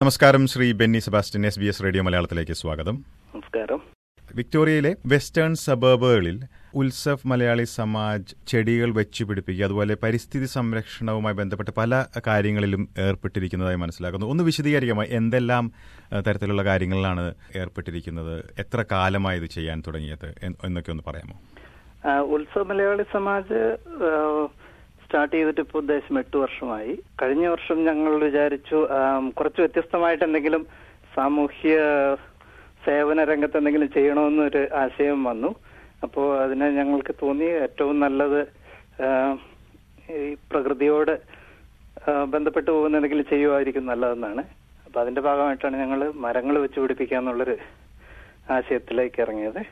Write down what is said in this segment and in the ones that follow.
നമസ്കാരം Shri Benny Sebastian S B S radio മലയാളത്തിലേക്ക് സ്വാഗതം നമസ്കാരം വിക്ടോറിയയിലെ വെസ്റ്റേൺ സബർബുകളിൽ ഉത്സവ് മലയാളി സമാജ് ചെടികൾ വെച്ചു പിടിപ്പിക്കുക അതുപോലെ പരിസ്ഥിതി സംരക്ഷണവുമായി ബന്ധപ്പെട്ട് പല കാര്യങ്ങളിലും ഏർപ്പെട്ടിരിക്കുന്നതായി മനസ്സിലാക്കുന്നു ഒന്ന് വിശദീകരിക്കാമോ എന്തെല്ലാം ഏഹ്, തരത്തിലുള്ള കാര്യങ്ങളിലാണ് ഏർപ്പെട്ടിരിക്കുന്നത് എത്ര കാലമായി ഇത് ചെയ്യാൻ തുടങ്ങിയത് എന്ന് എന്നൊക്കെ ഒന്ന് പറയാമോ ആ, ഉത്സവ മലയാളി സമാജ് ആ, സ്റ്റാർട്ട് ചെയ്തിട്ട് ഇപ്പോൾ ഉദ്ദേശം എട്ട് വർഷമായി കഴിഞ്ഞ വർഷം ഞങ്ങൾ വിചാരിച്ചു ആ, കുറച്ച് വ്യത്യസ്തമായിട്ട് എന്തെങ്കിലും സാമൂഹ്യ സേവന രംഗത്ത് എന്തെങ്കിലും ചെയ്യണമെന്നൊരു ആശയം വന്നു അപ്പോൾ അതിന് ഞങ്ങൾക്ക് തോന്നി ഏറ്റവും നല്ലത് ആ, ഈ പ്രകൃതിയോട് ആ, ബന്ധപ്പെട്ട് പോകുന്ന എന്തെങ്കിലും ചെയ്യുമായിരിക്കും നല്ലതെന്നാണ് അപ്പൊ അതിന്റെ ഭാഗമായിട്ടാണ് ഞങ്ങൾ മരങ്ങൾ വെച്ച് പിടിപ്പിക്കാന്നുള്ളൊരു ആശയത്തിലേക്ക് ഇറങ്ങിയത്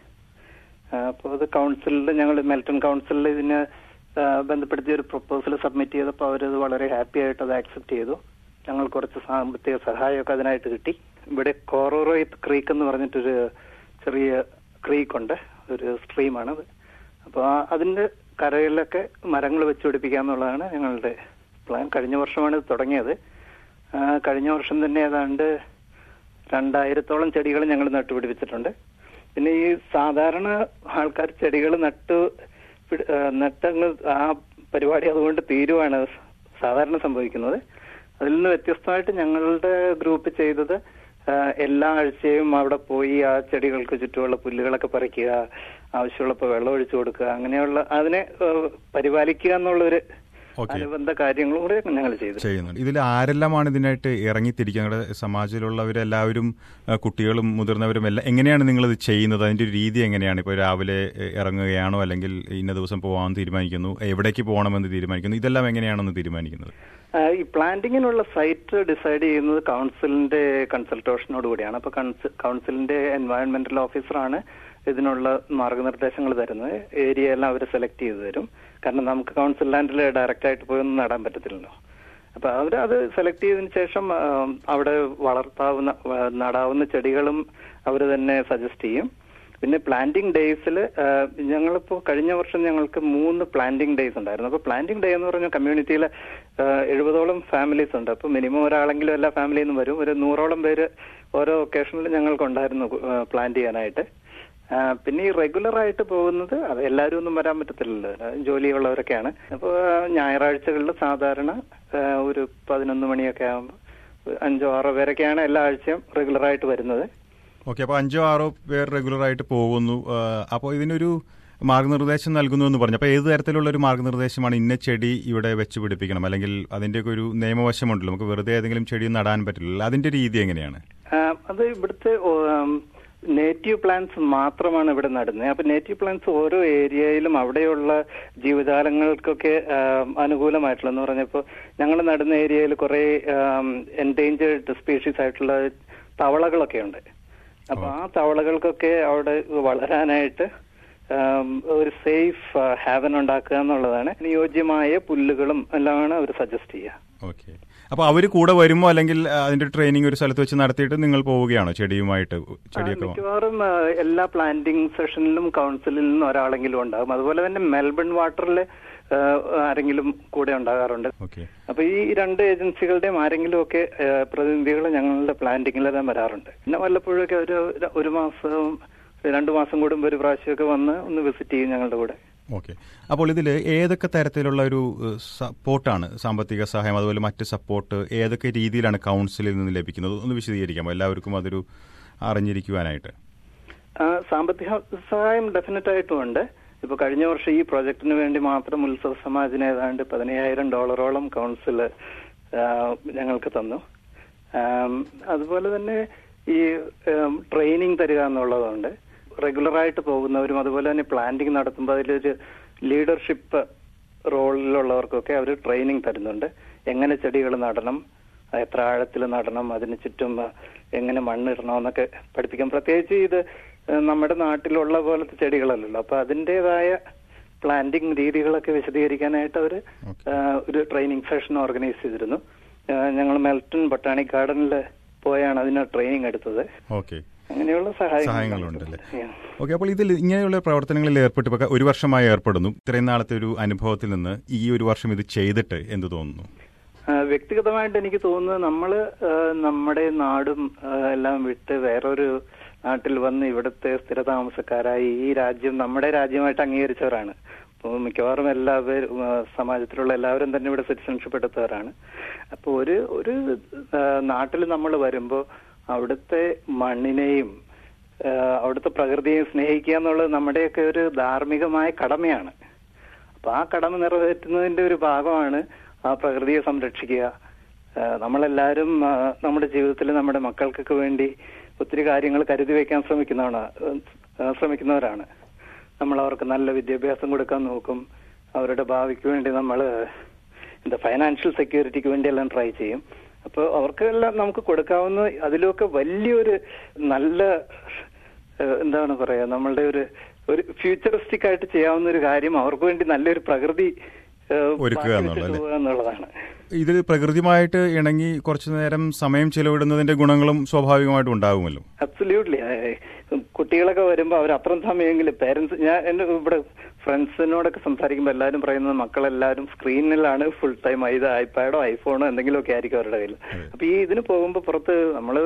അപ്പോൾ അത് കൗൺസിലിൽ ഞങ്ങൾ മെൽട്ടൺ കൗൺസിലിൽ ഇതിന് ആ, ബന്ധപ്പെടുത്തി ഒരു പ്രപ്പോസൽ സബ്മിറ്റ് ചെയ്തപ്പോൾ അവരത് വളരെ ഹാപ്പി ആയിട്ട് അത് ആക്സെപ്റ്റ് ചെയ്തു ഞങ്ങൾ കുറച്ച് സാമ്പത്തിക സഹായമൊക്കെ അതിനായിട്ട് കിട്ടി ഇവിടെ കോറോറോയിത്ത് ക്രീക്ക് എന്ന് പറഞ്ഞിട്ടൊരു ചെറിയ ക്രീക്ക് ഉണ്ട് ഒരു സ്ട്രീമാണത് അപ്പോൾ അതിന്റെ കരയിലൊക്കെ മരങ്ങൾ വെച്ച് പിടിപ്പിക്കാന്നുള്ളതാണ് ഞങ്ങളുടെ പ്ലാൻ കഴിഞ്ഞ വർഷമാണ് ഇത് തുടങ്ങിയത് ആ, കഴിഞ്ഞ വർഷം തന്നെ ഏതാണ്ട് രണ്ടായിരത്തോളം ചെടികൾ ഞങ്ങൾ നട്ടുപിടിപ്പിച്ചിട്ടുണ്ട് പിന്നെ ഈ സാധാരണ ആൾക്കാർ ചെടികൾ നട്ടു പിടി- ആ, നട്ടങ്ങ് ആ പരിപാടി അതുകൊണ്ട് തീരുവാണ് സാധാരണ സംഭവിക്കുന്നത് അതിൽ നിന്ന് വ്യത്യസ്തമായിട്ട് ഞങ്ങളുടെ ഗ്രൂപ്പ് ചെയ്തത് ആ, എല്ലാ ആഴ്ചയും അവിടെ പോയി ആ ചെടികൾക്ക് ചുറ്റുമുള്ള പുല്ലുകളൊക്കെ പറിക്കുക ആവശ്യമുള്ളപ്പോൾ വെള്ളം ഒഴിച്ചു കൊടുക്കുക അങ്ങനെയുള്ള അതിനെ ആ, പരിപാലിക്കുക എന്നുള്ളൊരു ഓക്കെ അനുബന്ധ കാര്യങ്ങളും കൂടെ ഞങ്ങൾ ചെയ്തു ചെയ്യുന്നുണ്ട് ഇതിൽ ആരെല്ലാമാണ് ഇതിനായിട്ട് ഇറങ്ങിത്തിരിക്കുക നിങ്ങളുടെ സമാജത്തിലുള്ളവരെല്ലാവരും ആ, കുട്ടികളും മുതിർന്നവരും എല്ലാം എങ്ങനെയാണ് നിങ്ങളിത് ചെയ്യുന്നത് അതിന്റെ ഒരു രീതി എങ്ങനെയാണ് ഇപ്പോൾ രാവിലെ എ, ഇറങ്ങുകയാണോ അല്ലെങ്കിൽ ഇന്ന ദിവസം പോകാമെന്ന് തീരുമാനിക്കുന്നു എവിടേക്ക് പോകണമെന്ന് തീരുമാനിക്കുന്നു ഇതെല്ലാം എങ്ങനെയാണെന്ന് തീരുമാനിക്കുന്നത് ആ, ഈ പ്ലാന്റിങ്ങിനുള്ള സൈറ്റ് ഡിസൈഡ് ചെയ്യുന്നത് കൗൺസിലിന്റെ കൺസൾട്ടേഷനോട് കൂടിയാണ് അപ്പൊ കൗൺസി- കൗൺസിലിന്റെ എൻവയൺമെന്റൽ ഓഫീസറാണ് ഇതിനുള്ള മാർഗനിർദ്ദേശങ്ങൾ തരുന്നത് ഏരിയ എല്ലാം അവർ സെലക്ട് ചെയ്ത് തരും കാരണം നമുക്ക് കൗൺസിൽ ലാൻഡിൽ ഡയറക്റ്റ് ആയിട്ട് പോയി ഒന്നും നടാൻ പറ്റത്തില്ലല്ലോ അപ്പൊ അവർ അത് സെലക്ട് ചെയ്തതിന് ശേഷം ആ, അവിടെ വളർത്താവുന്ന ആ, നടാവുന്ന ചെടികളും അവർ തന്നെ സജസ്റ്റ് ചെയ്യും പിന്നെ പ്ലാന്റിംഗ് ഡേയ്സിൽ ഞങ്ങളിപ്പോ കഴിഞ്ഞ വർഷം ഞങ്ങൾക്ക് മൂന്ന് പ്ലാന്റിംഗ് ഡേയ്സ് ഉണ്ടായിരുന്നു അപ്പൊ പ്ലാന്റിംഗ് ഡേ എന്ന് പറഞ്ഞാൽ കമ്മ്യൂണിറ്റിയിൽ എഴുപതോളം ഫാമിലീസ് ഉണ്ട് അപ്പൊ മിനിമം ഒരാളെങ്കിലും എല്ലാ ഫാമിലിയിൽ നിന്നും വരും ഒരു നൂറോളം പേര് ഓരോ ഒക്കേഷനിൽ ഞങ്ങൾക്കുണ്ടായിരുന്നു പ്ലാൻ ചെയ്യാനായിട്ട് ആ, പിന്നെ ഈ റെഗുലർ ആയിട്ട് പോകുന്നത് അത് എല്ലാവരും ഒന്നും വരാൻ പറ്റത്തില്ലല്ലോ ആ, ജോലിയുള്ളവരൊക്കെയാണ് അപ്പോൾ ഞായറാഴ്ചകളിൽ സാധാരണ ആ, ഒരു പതിനൊന്ന് മണിയൊക്കെ ആകുമ്പോൾ അഞ്ചോ ആറോ പേരൊക്കെയാണ് എല്ലാ ആഴ്ചയും റെഗുലർ ആയിട്ട് വരുന്നത് ഓക്കെ അപ്പോൾ അഞ്ചോ ആറോ പേർ റെഗുലറായിട്ട് പോകുന്നു അപ്പോൾ ഇതിനൊരു മാർഗനിർദ്ദേശം നൽകുന്നു എന്ന് പറഞ്ഞു അപ്പോൾ ഏത് തരത്തിലുള്ള ഒരു മാർഗനിർദ്ദേശമാണ് ഇന്ന ചെടി ഇവിടെ വെച്ച് പിടിപ്പിക്കണം അല്ലെങ്കിൽ അതിൻ്റെയൊക്കെ ഒരു നിയമവശമുണ്ടല്ലോ നമുക്ക് വെറുതെ ഏതെങ്കിലും ചെടി നടാൻ പറ്റില്ല അതിന്റെ രീതി എങ്ങനെയാണ് ആ, അത് ഇവിടുത്തെ നേറ്റീവ് പ്ലാന്റ്സ് മാത്രമാണ് ഇവിടെ നടുന്നത് അപ്പൊ നേറ്റീവ് പ്ലാന്റ്സ് ഓരോ ഏരിയയിലും അവിടെയുള്ള ജീവജാലങ്ങൾക്കൊക്കെ ആ, അനുകൂലമായിട്ടുള്ള എന്ന് പറഞ്ഞപ്പോൾ ഞങ്ങൾ നടുന്ന ഏരിയയിൽ കുറെ എൻഡേഞ്ചേർഡ് സ്പീഷീസ് ആയിട്ടുള്ള തവളകളൊക്കെ ഉണ്ട് അപ്പൊ ആ തവളകൾക്കൊക്കെ അവിടെ വളരാനായിട്ട് ആം, ഒരു സേഫ് ഹാവൻ ഉണ്ടാക്കുക എന്നുള്ളതാണ് അനുയോജ്യമായ പുല്ലുകളും എല്ലാമാണ് അവർ സജസ്റ്റ് ചെയ്യുക ഓക്കെ അപ്പോൾ അവർ കൂടെ വരുമോ അല്ലെങ്കിൽ ആ, അതിന്റെ ട്രെയിനിങ് ഒരു സ്ഥലത്ത് വെച്ച് നടത്തിയിട്ട് നിങ്ങൾ പോവുകയാണോ ചെടിയുമായിട്ട് ചെടിയൊക്കെ വാ- മിക്കവാറും ആ, എല്ലാ പ്ലാന്റിംഗ് സെഷനിലും കൗൺസിലിൽ നിന്ന് ഒരാളെങ്കിലും ഉണ്ടാകും അതുപോലെ തന്നെ മെൽബൺ വാട്ടറിൽ ആരെങ്കിലും കൂടെ ഉണ്ടാകാറുണ്ട് ഓക്കെ അപ്പൊ ഈ രണ്ട് ഏജൻസികളുടെയും ആരെങ്കിലും ഒക്കെ പ്രതിനിധികൾ ഞങ്ങളുടെ പ്ലാന്റിങ്ങിലെല്ലാം വരാറുണ്ട് പിന്നെ വല്ലപ്പോഴൊക്കെ ഒരു ഒരു മാസം രണ്ടു മാസം കൂടുമ്പോൾ ഒരു പ്രാവശ്യമൊക്കെ വന്ന് ഒന്ന് വിസിറ്റ് ചെയ്യും ഞങ്ങളുടെ കൂടെ ഓക്കെ അപ്പോൾ ഇതിൽ ഏതൊക്കെ തരത്തിലുള്ള ഒരു ഏഹ്, സപ്പോർട്ടാണ് സാമ്പത്തിക സഹായം അതുപോലെ മറ്റ് സപ്പോർട്ട് ഏതൊക്കെ രീതിയിലാണ് കൗൺസിലിൽ നിന്ന് ലഭിക്കുന്നത് ഒന്ന് വിശദീകരിക്കാമോ എല്ലാവർക്കും അതൊരു അറിഞ്ഞിരിക്കുവാനായിട്ട് ആ, സാമ്പത്തിക സഹായം ഡെഫിനറ്റ് ആയിട്ടും ഉണ്ട് ഇപ്പൊ കഴിഞ്ഞ വർഷം ഈ പ്രോജക്റ്റിന് വേണ്ടി മാത്രം ഉത്സവ സമാജിന് ഏതാണ്ട് പതിനയ്യായിരം ഡോളറോളം കൗൺസിൽ ഞങ്ങൾക്ക് തന്നു ആം, അതുപോലെ തന്നെ ഈ ട്രെയിനിങ് തരിക എന്നുള്ളതുണ്ട് റെഗുലർ ആയിട്ട് പോകുന്നവരും അതുപോലെ തന്നെ പ്ലാന്റിംഗ് നടത്തുമ്പോൾ അതിലൊരു ലീഡർഷിപ്പ് റോളിലുള്ളവർക്കൊക്കെ അവർ ട്രെയിനിങ് തരുന്നുണ്ട് എങ്ങനെ ചെടികൾ നടണം എത്ര ആഴത്തിൽ നടണം അതിന് ചുറ്റും എങ്ങനെ മണ്ണിടണം എന്നൊക്കെ പഠിപ്പിക്കാം പ്രത്യേകിച്ച് ഇത് ഏഹ് നമ്മുടെ നാട്ടിലുള്ള പോലത്തെ ചെടികളല്ലല്ലോ അപ്പൊ അതിൻ്റെതായ പ്ലാന്റിംഗ് രീതികളൊക്കെ വിശദീകരിക്കാനായിട്ട് അവർ ഒരു ട്രെയിനിങ് സെഷൻ ഓർഗനൈസ് ചെയ്തിരുന്നു ഞങ്ങൾ മെൽട്ടൺ ബൊട്ടാണിക് ഗാർഡനിൽ പോയാണ് അതിന് ട്രെയിനിങ് എടുത്തത് ഓക്കെ അങ്ങനെയുള്ള സഹായങ്ങൾ സഹായങ്ങളുണ്ടല്ലേ Yeah. ഓക്കെ അപ്പോൾ ഇതിൽ ഇങ്ങനെയുള്ള പ്രവർത്തനങ്ങളിൽ ഏർപ്പെട്ട് ഇപ്പോൾ ഒരു വർഷമായി ഏർപ്പെടുന്നു ഇത്രയും നാളത്തെ ഒരു അനുഭവത്തിൽ നിന്ന് ഈ ഒരു വർഷം ഇത് ചെയ്തിട്ട് എന്ത് തോന്നുന്നു ആ, ആ, വ്യക്തിഗതമായിട്ട് എനിക്ക് തോന്നുന്നത് നമ്മൾ നമ്മുടെ നാടും ആ, എല്ലാം വിട്ട് വേറൊരു നാട്ടിൽ വന്ന് ഇവിടുത്തെ സ്ഥിരതാമസക്കാരായി ഈ രാജ്യം നമ്മുടെ രാജ്യമായിട്ട് അംഗീകരിച്ചവരാണ് അപ്പോൾ മിക്കവാറും എല്ലാവരും ആ, സമാജത്തിലുള്ള എല്ലാവരും തന്നെ ഇവിടെ സിറ്റിസൺഷിപ്പ് എടുത്തവരാണ് അപ്പോൾ ഒരു ഒരു നാട്ടിൽ നമ്മൾ വരുമ്പോൾ അവിടുത്തെ മണ്ണിനെയും ആ, അവിടുത്തെ പ്രകൃതിയെയും സ്നേഹിക്കുക എന്നുള്ളത് നമ്മുടെയൊക്കെ ഒരു ധാർമ്മികമായ കടമയാണ് അപ്പൊ ആ കടമ നിറവേറ്റുന്നതിന്റെ ഒരു ഭാഗമാണ് ആ പ്രകൃതിയെ സംരക്ഷിക്കുക ആ, നമ്മളെല്ലാവരും ആ, നമ്മുടെ ജീവിതത്തിൽ നമ്മുടെ മക്കൾക്കൊക്കെ വേണ്ടി ഒത്തിരി കാര്യങ്ങൾ കരുതി വെക്കാൻ ശ്രമിക്കുന്നതാണ് ആ, ശ്രമിക്കുന്നവരാണ് നമ്മൾ അവർക്ക് നല്ല വിദ്യാഭ്യാസം കൊടുക്കാൻ നോക്കും അവരുടെ ഭാവിക്ക് വേണ്ടി നമ്മൾ എന്താ ഫൈനാൻഷ്യൽ സെക്യൂരിറ്റിക്ക് വേണ്ടി എല്ലാം ട്രൈ ചെയ്യും അപ്പോൾ അവർക്കെല്ലാം നമുക്ക് കൊടുക്കാവുന്ന അതിലൊക്കെ വലിയൊരു നല്ല ഏഹ് എന്താണ് പറയാ നമ്മളുടെ ഒരു ഒരു ഫ്യൂച്ചറിസ്റ്റിക് ആയിട്ട് ചെയ്യാവുന്ന ഒരു കാര്യം അവർക്ക് വേണ്ടി നല്ലൊരു പ്രകൃതി ഏഹ് ഒരുക്കുക ബാക്കി എന്നുള്ളത് വെച്ചിട്ട് പോവുക എന്നുള്ളതാണ് ഇതിൽ പ്രകൃതിയുമായിട്ട് ഇണങ്ങി കുറച്ചു നേരം സമയം ചെലവിടുന്നതിന്റെ ഗുണങ്ങളും സ്വാഭാവികമായിട്ടും ഉണ്ടാകുമല്ലോ അബ്സല്യൂട്ട്ലി കുട്ടികളൊക്കെ വരുമ്പോൾ അവർ അത്രയും സമയമെങ്കിലും പേരൻസ് ഞാൻ എന്റെ ഇവിടെ ഫ്രണ്ട്സിനോടൊക്കെ സംസാരിക്കുമ്പോൾ എല്ലാവരും പറയുന്നത് മക്കളെല്ലാവരും സ്ക്രീനിലാണ് ഫുൾ ടൈം ഇത് ഐപാഡോ ഐഫോണോ എന്തെങ്കിലുമൊക്കെ ആയിരിക്കും അവരുടെ കയ്യിൽ അപ്പൊ ഈ ഇതിന് പോകുമ്പോൾ പുറത്ത് നമ്മള്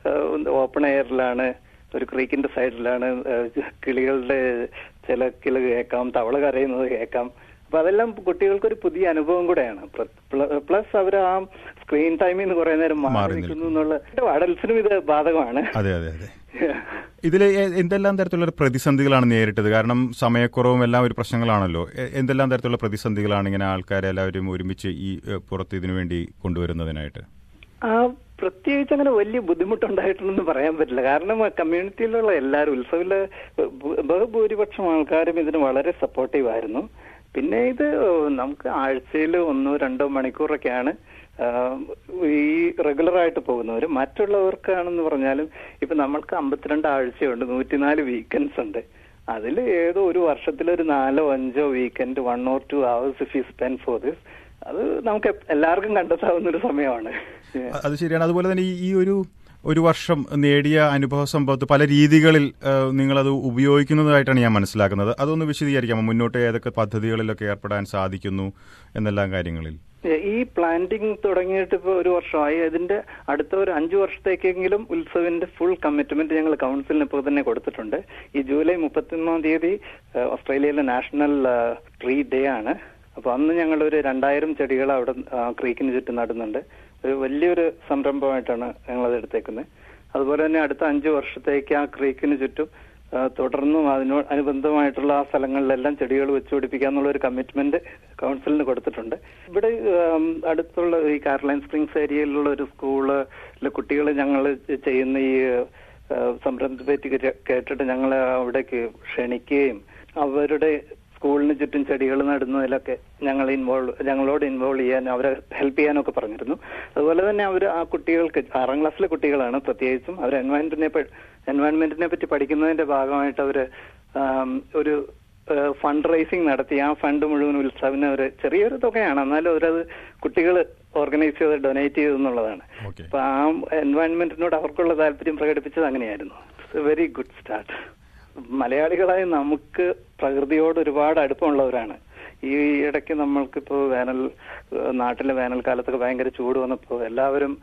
ഓപ്പൺ എയറിലാണ് ഒരു ക്രീക്കിന്റെ സൈഡിലാണ് ഏഹ് കിളികളുടെ ചിലക്കിള് കേൾക്കാം തവള കരയുന്നത് കേൾക്കാം അപ്പൊ അതെല്ലാം കുട്ടികൾക്ക് ഒരു പുതിയ അനുഭവം കൂടെയാണ് പ്ലസ് അവർ ആ സ്ക്രീൻ ടൈമിൽ നിന്ന് കുറെ നേരം മാറി മാറി നിൽക്കുന്നു എന്നുള്ള അഡൽസിനും ഇത് ബാധകമാണ് അതെ അതെ അതെ ഇതിൽ എന്തെല്ലാം തരത്തിലുള്ള പ്രതിസന്ധികളാണ് നേരിട്ടത് കാരണം സമയക്കുറവും എല്ലാം ഒരു പ്രശ്നങ്ങളാണല്ലോ എ- എന്തെല്ലാം തരത്തിലുള്ള പ്രതിസന്ധികളാണ് ഇങ്ങനെ ആൾക്കാരെ എല്ലാവരും ഒരുമിച്ച് ഈ എ, പുറത്ത് ഇതിനു വേണ്ടി കൊണ്ടുവരുന്നതിനായിട്ട് ആ പ്രത്യേകിച്ച് അങ്ങനെ വലിയ ബുദ്ധിമുട്ടുണ്ടായിട്ടുണ്ടെന്ന് പറയാൻ പറ്റില്ല കാരണം കമ്മ്യൂണിറ്റിയിലുള്ള എല്ലാവരും ഉത്സവിലെ ബഹു- ബഹുഭൂരിപക്ഷം ആൾക്കാരും ഇതിന് വളരെ സപ്പോർട്ടീവ് ആയിരുന്നു പിന്നെ ഇത് നമുക്ക് ആഴ്ചയിൽ ഒന്നോ രണ്ടോ മണിക്കൂറൊക്കെയാണ് ആ, ഈ റെഗുലർ ആയിട്ട് പോകുന്നവർ മറ്റുള്ളവർക്കാണെന്ന് പറഞ്ഞാലും ഇപ്പൊ നമ്മൾക്ക് അമ്പത്തിരണ്ട് ആഴ്ചയുണ്ട് നൂറ്റിനാല് വീക്കെൻഡ്സ് ഉണ്ട് അതിൽ ഏതോ ഒരു വർഷത്തിൽ ഒരു നാലോ അഞ്ചോ weekend one or two hours if you spend for this അത് നമുക്ക് എപ്പ- എല്ലാവർക്കും കണ്ടെത്താവുന്ന ഒരു സമയമാണ് അ- അത് ശരിയാണ് അതുപോലെ തന്നെ ഈ- ഈ ഒരു ഒരു വർഷം നേടിയ അനുഭവ സമ്പത്ത് പല രീതികളിൽ ഏഹ്, നിങ്ങളത് ഉപയോഗിക്കുന്നതായിട്ടാണ് ഞാൻ മനസ്സിലാക്കുന്നത് അതൊന്ന് വിശദീകരിക്കാമോ മുന്നോട്ട് ഏതൊക്കെ പദ്ധതികളിലൊക്കെ ഏർപ്പെടാൻ സാധിക്കുന്നു എന്നെല്ലാം കാര്യങ്ങളിൽ ഈ പ്ലാന്റിംഗ് തുടങ്ങിയിട്ട് ഇപ്പോൾ ഒരു വർഷമായി അതിന്റെ അടുത്ത ഒരു അഞ്ചു വർഷത്തേക്കെങ്കിലും ഉത്സവിന്റെ ഫുൾ കമ്മിറ്റ്മെന്റ് ഞങ്ങൾ കൗൺസിലിന് ഇപ്പോൾ തന്നെ കൊടുത്തിട്ടുണ്ട് ഈ ജൂലൈ മുപ്പത്തൊന്നാം തീയതി ഏഹ്, ഓസ്ട്രേലിയയിലെ നാഷണൽ ഏഹ്, ട്രീ ഡേ ആണ് അപ്പൊ അന്ന് ഞങ്ങൾ ഒരു രണ്ടായിരം ചെടികൾ അവിടെ ആ, ക്രീക്കിന് ചുറ്റും നടുന്നുണ്ട് ഒരു വലിയൊരു സംരംഭമായിട്ടാണ് ഞങ്ങൾ അത് എടുത്തേക്കുന്നത് അതുപോലെ തന്നെ അടുത്ത അഞ്ചു വർഷത്തേക്ക് ആ ക്രീക്കിന് ചുറ്റും ആ, തുടർന്നും അതിനോട് അനുബന്ധമായിട്ടുള്ള ആ സ്ഥലങ്ങളിലെല്ലാം ചെടികൾ വെച്ചുപിടിപ്പിക്കുക എന്നുള്ള ഒരു കമ്മിറ്റ്മെന്റ് കൗൺസിലിന് കൊടുത്തിട്ടുണ്ട് ഇവിടെ ആം, അടുത്തുള്ള ഈ കാർലൈൻ സ്പ്രിങ്സ് ഏരിയയിലുള്ള ഒരു സ്കൂളിലെ കുട്ടികൾ ഞങ്ങൾ ചെയ്യുന്ന ഈ ആ, സംരംഭത്തെ പറ്റി കേ- കേട്ടിട്ട് ഞങ്ങൾ അവിടേക്ക് ക്ഷണിക്കുകയും അവരുടെ സ്കൂളിന് ചുറ്റും ചെടികൾ നടുന്നതിലൊക്കെ ഞങ്ങൾ ഇൻവോൾവ് ഞങ്ങളോട് ഇൻവോൾവ് ചെയ്യാൻ അവരെ ഹെൽപ്പ് ചെയ്യാനൊക്കെ പറഞ്ഞിരുന്നു അതുപോലെ തന്നെ അവർ ആ കുട്ടികൾക്ക് ആറാം ക്ലാസ്സിലെ കുട്ടികളാണ് പ്രത്യേകിച്ചും അവർ എൻവയൺമെന്റിനെ എൻവയൺമെന്റിനെ പറ്റി പഠിക്കുന്നതിന്റെ ഭാഗമായിട്ട് അവര് ആം, ഒരു ഫണ്ട് റൈസിങ് നടത്തി ആ ഫണ്ട് മുഴുവൻ ഉത്സവിന് ഒരു ചെറിയൊരു തുകയാണ് എന്നാലും അവരത് കുട്ടികൾ ഓർഗനൈസ് ചെയ്ത് ഡൊനേറ്റ് ചെയ്തു എന്നുള്ളതാണ് ഓക്കെ അപ്പൊ ആ എൻവയൺമെന്റിനോട് അവർക്കുള്ള താല്പര്യം പ്രകടിപ്പിച്ചത് അങ്ങനെയായിരുന്നു വെരി ഗുഡ് സ്റ്റാർട്ട് മലയാളികളായ നമുക്ക് പ്രകൃതിയോട് ഒരുപാട് അടുപ്പമുള്ളവരാണ് ഈ ഇടയ്ക്ക് നമ്മൾക്കിപ്പോ വേനൽ ഏഹ് നാട്ടിലെ വേനൽക്കാലത്തൊക്കെ ഭയങ്കര ചൂട് വന്നപ്പോ എല്ലാവരും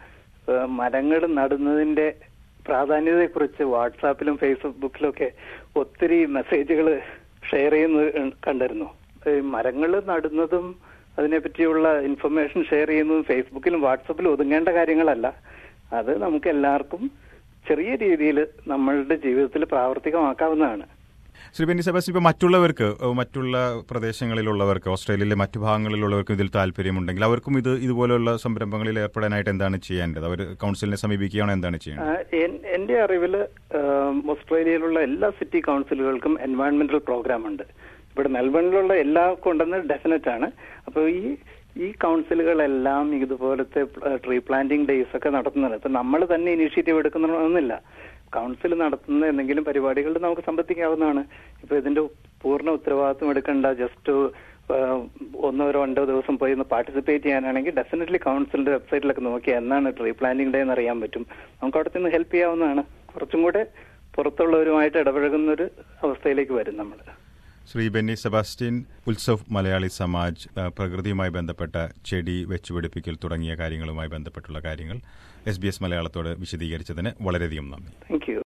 മരങ്ങൾ നടുന്നതിന്റെ പ്രാധാന്യതയെക്കുറിച്ച് വാട്സാപ്പിലും ഫേസ്ബുക്കിലും ഒക്കെ ഒത്തിരി മെസ്സേജുകൾ ഷെയർ ചെയ്യുന്നത് കണ്ടിരുന്നു ഈ മരങ്ങൾ നടുന്നതും അതിനെപ്പറ്റിയുള്ള ഇൻഫർമേഷൻ ഷെയർ ചെയ്യുന്നതും ഫേസ്ബുക്കിലും വാട്സപ്പിലും ഒതുങ്ങേണ്ട കാര്യങ്ങളല്ല അത് നമുക്ക് എല്ലാവർക്കും ചെറിയ രീതിയിൽ നമ്മളുടെ ജീവിതത്തിൽ പ്രാവർത്തികമാക്കാവുന്നതാണ് ശ്രീ ബെന്നി സെബാസ്റ്റ്യൻ ഇപ്പൊ മറ്റുള്ളവർക്ക് ഏഹ്, മറ്റുള്ള പ്രദേശങ്ങളിലുള്ളവർക്ക് ഓസ്ട്രേലിയയിലെ മറ്റു ഭാഗങ്ങളിലുള്ളവർക്ക് ഇതിൽ താല്പര്യമുണ്ടെങ്കിൽ അവർക്കും ഇത് ഇതുപോലുള്ള സംരംഭങ്ങളിൽ ഏർപ്പെടാനായിട്ട് എന്താണ് ചെയ്യേണ്ടത് അവർ കൗൺസിലിനെ സമീപിക്കുകയാണോ എന്താണ് ചെയ്യേണ്ടത് ആ, എൻ- എന്റെ അറിവില് ആം, ഓസ്ട്രേലിയയിലുള്ള എല്ലാ സിറ്റി കൗൺസിലുകൾക്കും എൻവയൺമെന്റൽ പ്രോഗ്രാം ഉണ്ട് ഇവിടെ മെൽബണിലുള്ള എല്ലാവർക്കും ഉണ്ടെന്ന് ഡെഫിനറ്റ് ആണ് അപ്പോൾ ഈ ഈ കൗൺസിലുകളെല്ലാം ഇതുപോലത്തെ ട്രീ പ്ലാന്റിംഗ് ഡേയ്സ് ഒക്കെ നടത്തുന്നുണ്ട് ഇപ്പൊ നമ്മൾ തന്നെ ഇനീഷ്യേറ്റീവ് എടുക്കുന്നൊന്നുമില്ല കൗൺസിൽ നടത്തുന്ന എന്തെങ്കിലും പരിപാടികളിൽ നമുക്ക് സംബന്ധിക്കാവുന്നതാണ് ഇപ്പൊ ഇതിന്റെ പൂർണ്ണ ഉത്തരവാദിത്വം എടുക്കേണ്ട ജസ്റ്റ് ഒന്നോ രണ്ടോ ദിവസം പോയി ഒന്ന് പാർട്ടിസിപ്പേറ്റ് ചെയ്യാനാണെങ്കിൽ ഡെഫിനറ്റ്ലി കൗൺസിലിന്റെ വെബ്സൈറ്റിലൊക്കെ നോക്കി എന്നാണ് ട്രീ പ്ലാന്റിംഗ് ഡേ എന്ന് അറിയാൻ പറ്റും നമുക്ക് അവിടെ നിന്ന് ഹെൽപ്പ് ചെയ്യാവുന്നതാണ് കുറച്ചും കൂടെ പുറത്തുള്ളവരുമായിട്ട് ഇടപഴകുന്ന ഒരു അവസ്ഥയിലേക്ക് വരും നമ്മൾ ശ്രീ ബെന്നി സെബാസ്റ്റ്യൻ ഉത്സവ് മലയാളി സമാജ് ആ, പ്രകൃതിയുമായി ബന്ധപ്പെട്ട ചെടി വെച്ചുപിടിപ്പിക്കൽ തുടങ്ങിയ കാര്യങ്ങളുമായി ബന്ധപ്പെട്ടുള്ള കാര്യങ്ങൾ എസ് ബി എസ് മലയാളത്തോട് വിശദീകരിച്ചതിന് വളരെയധികം നന്ദി താങ്ക് യു